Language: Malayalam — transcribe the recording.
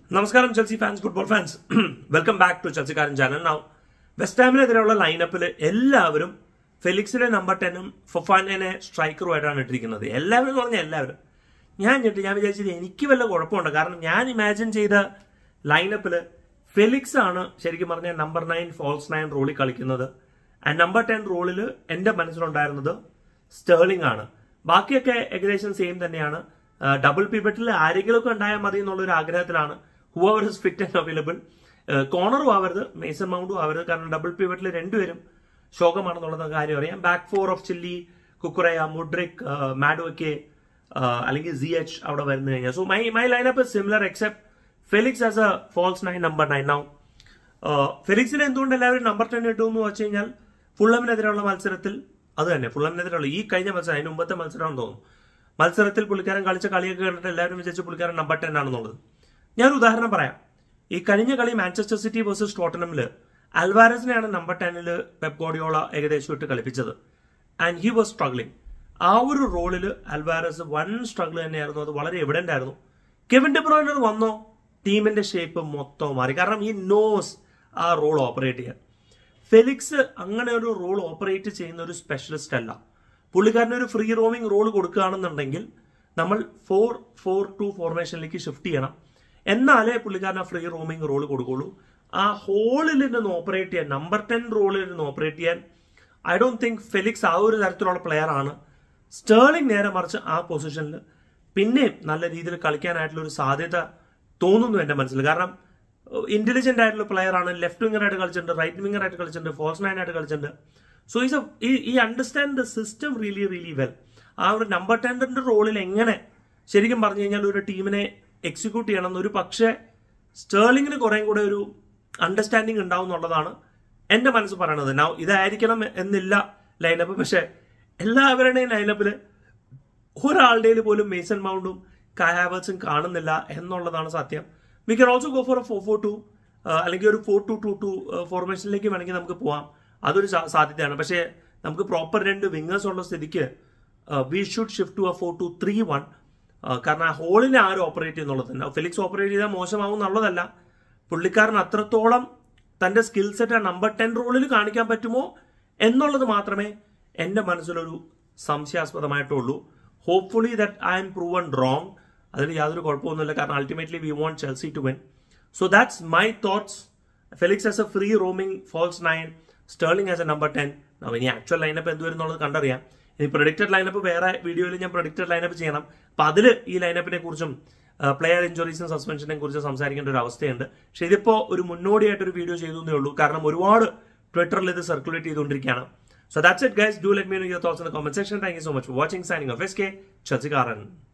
നമസ്കാരം Chelsea fans football fans welcome back to ചെൽസിക്കാരൻ ചാനൽ നൗ വെസ്റ്റ് ഹാമിനെതിരെയുള്ള ലൈനപ്പിൽ എല്ലാവരും ഫെലിക്സിനെ നമ്പർ ടെനും ഫൊഫാനെ സ്ട്രൈക്കറുമായിട്ടാണ് ഇട്ടിരിക്കുന്നത് എല്ലാവരും എന്ന് പറഞ്ഞാൽ എല്ലാവരും ഞാൻ ഞെട്ടി ഞാൻ വിചാരിച്ചത് എനിക്ക് വല്ല കുഴപ്പമുണ്ട് കാരണം ഞാൻ ഇമാജിൻ ചെയ്ത ലൈനപ്പിൽ ഫെലിക്സ് ആണ് ശരിക്കും പറഞ്ഞാൽ നമ്പർ നയൻ ഫോൾസ് നയൻ റോളിൽ കളിക്കുന്നത് ആൻഡ് നമ്പർ ടെൻ റോളിൽ എന്റെ മനസ്സിലുണ്ടായിരുന്നത് സ്റ്റേർലിംഗ് ആണ് ബാക്കിയൊക്കെ ഏകദേശം സെയിം തന്നെയാണ് ഡബിൾ പിവറ്റിൽ ആരെങ്കിലുമൊക്കെ ഉണ്ടായാൽ മതി എന്നുള്ളൊരു ആഗ്രഹത്തിലാണ് whoever is fit and available കോർണറും ആവരുത് മേസൺ മൗണ്ടും ആവരുത് കാരണം ഡബിൾ പിവറ്റിൽ രണ്ടുപേരും ശോകമാണെന്നുള്ള കാര്യം അറിയാം back four of Chilly Cucurella Mudryk Madueke അല്ലെങ്കിൽ സി എച്ച് അവിടെ വരുന്നു കഴിഞ്ഞാൽ so my my lineup similar except Felix as a false nine number nine now ഫെലിക്സിനെ എന്തുകൊണ്ട് എല്ലാവരും നമ്പർ ടെൻ ഇട്ടു എന്ന് വെച്ച് കഴിഞ്ഞാൽ ഫുള്ളമിനെതിരെയുള്ള മത്സരത്തിൽ അത് തന്നെ ഫുള്ളമിനെതിരെയുള്ള ഈ കഴിഞ്ഞ മത്സരം അതിന് മുമ്പത്തെ മത്സരമാണെന്ന് തോന്നുന്നു മത്സരത്തിൽ പുള്ളിക്കാരൻ കളിച്ച കളിയൊക്കെ കണ്ടിട്ട് എല്ലാവരും വിചാരിച്ചു പുള്ളിക്കാരൻ നമ്പർ ടെൻ ആണെന്നുള്ളത് ഞാൻ ഉദാഹരണം പറയാം ഈ കഴിഞ്ഞ കളി മാഞ്ചസ്റ്റർ സിറ്റി വേഴ്സസ് ടോട്ടനമില് അൽവാരസിനെയാണ് നമ്പർ ടെന്നിൽ പെപ് ഗോഡിയോള ഏകദേശം ഇട്ട് കളിപ്പിച്ചത് ആൻഡ് ഹി വാസ് സ്ട്രഗ്ലിംഗ് ആ ഒരു റോളിൽ അൽവാരസ് വൺ സ്ട്രഗിൾ തന്നെയായിരുന്നു അത് വളരെ എവിഡന്റ് ആയിരുന്നു കെവിൻ ഡിബ്രോയിനർ വന്നോ ടീമിന്റെ ഷേപ്പ് മൊത്തം മാറി കാരണം ഈ നോസ് ആ റോൾ ഓപ്പറേറ്റ് ചെയ്യാൻ ഫെലിക്സ് അങ്ങനെ ഒരു റോൾ ഓപ്പറേറ്റ് ചെയ്യുന്ന ഒരു സ്പെഷ്യലിസ്റ്റ് അല്ല പുള്ളിക്കാരന് ഒരു ഫ്രീ റോമിംഗ് റോൾ കൊടുക്കുകയാണെന്നുണ്ടെങ്കിൽ നമ്മൾ ഫോർ ഫോർ ടു ഫോർമേഷനിലേക്ക് ഷിഫ്റ്റ് ചെയ്യണം എന്നാലേ പുള്ളിക്കാരൻ ആ ഫ്രീ റോമിംഗ് റോൾ കൊടുക്കുള്ളൂ ആ ഹോളിൽ നിന്ന് ഓപ്പറേറ്റ് ചെയ്യാൻ നമ്പർ ടെൻ റോളിൽ നിന്ന് ഓപ്പറേറ്റ് ചെയ്യാൻ ഐ ഡോണ്ട് തിങ്ക് ഫെലിക്സ് ആ ഒരു തരത്തിലുള്ള പ്ലെയർ ആണ് സ്റ്റേർലിംഗ് നേരെ മറിച്ച് ആ പൊസിഷനിൽ പിന്നെയും നല്ല രീതിയിൽ കളിക്കാനായിട്ടുള്ള ഒരു സാധ്യത തോന്നുന്നു എന്റെ മനസ്സിൽ കാരണം ഇന്റലിജന്റ് ആയിട്ടുള്ള പ്ലെയർ ആണ് ലെഫ്റ്റ് വിങ്ങർ ആയിട്ട് കളിച്ചിട്ടുണ്ട് റൈറ്റ് വിങ്ങർ ആയിട്ട് കളിച്ചിട്ടുണ്ട് ഫോൾസ് നയൻ ആയിട്ട് കളിച്ചിട്ടുണ്ട് so is he understand the system really really well ആ ഒരു നമ്പർ ടെൻഡറിന്റെ റോളിൽ എങ്ങനെ ശരിക്കും പറഞ്ഞു കഴിഞ്ഞാൽ ഒരു ടീമിനെ എക്സിക്യൂട്ട് ചെയ്യണം എന്നൊരു പക്ഷേ സ്റ്റേർലിങ്ങിന് കുറേം കൂടെ ഒരു അണ്ടർസ്റ്റാൻഡിങ് ഉണ്ടാവും എന്നുള്ളതാണ് എന്റെ മനസ്സ് പറയണത് നൗ ഇതായിരിക്കണം എന്നില്ല ലൈനപ്പ് പക്ഷെ എല്ലാവരുടെയും ലൈനപ്പിൽ ഒരാളുടെയിൽ പോലും മേസൺ മൗണ്ടും കായാവേഴ്സും കാണുന്നില്ല എന്നുള്ളതാണ് സത്യം we can also go for a four four two അല്ലെങ്കിൽ ഒരു ഫോർ ടു ടു ടു ഫോർമേഷനിലേക്ക് വേണമെങ്കിൽ നമുക്ക് പോവാം അതൊരു സാധ്യതയാണ് പക്ഷേ നമുക്ക് പ്രോപ്പർ രണ്ട് വിങ്ങേഴ്സ് ഉള്ള സ്ഥിതിക്ക് we should shift to a four two three one കാരണം ആ ഹോളിനെ ആരും ഓപ്പറേറ്റ് ചെയ്യുന്നുള്ളത് തന്നെ ഫെലിക്സ് ഓപ്പറേറ്റ് ചെയ്താൽ മോശമാവും എന്നുള്ളതല്ല പുള്ളിക്കാരൻ അത്രത്തോളം തന്റെ സ്കിൽ സെറ്റ് ആ നമ്പർ ടെൻ റോളിൽ കാണിക്കാൻ പറ്റുമോ എന്നുള്ളത് മാത്രമേ എന്റെ മനസ്സിലൊരു സംശയാസ്പദമായിട്ടുള്ളൂ hopefully that I'm proven wrong അതിൽ യാതൊരു കുഴപ്പമൊന്നുമില്ല കാരണം ultimately we want Chelsea to win so that's my thoughts Felix as a free roaming false nine Sterling as a number ten ഇനി ആക്ച്വൽ ലൈനപ്പ് എന്ത് വരുന്നുള്ളത് കണ്ടറിയാം ഇനി പ്രൊഡിക്റ്റഡ് ലൈനപ്പ് വേറെ വീഡിയോയിൽ ഞാൻ പ്രൊഡിക്റ്റഡ് ലൈനപ്പ് ചെയ്യണം അപ്പൊ അതിൽ ഈ ലൈനപ്പിനെ കുറിച്ചും പ്ലെയർ ഇഞ്ചുറീസും സസ്പെൻഷനെ കുറിച്ച് സംസാരിക്കേണ്ട ഒരു അവസ്ഥയുണ്ട് പക്ഷെ ഇതിപ്പോ ഒരു മുന്നോടിയായിട്ട് ഒരു വീഡിയോ ചെയ്തു എന്നേ ഉള്ളൂ കാരണം ഒരുപാട് ട്വിറ്ററിൽ ഇത് സർക്കുലേറ്റ് ചെയ്തുകൊണ്ടിരിക്കുകയാണ് so that's it guys do let me know your thoughts in the comment section thank you so much for watching signing off S K ചച്ചിക്കാരൻ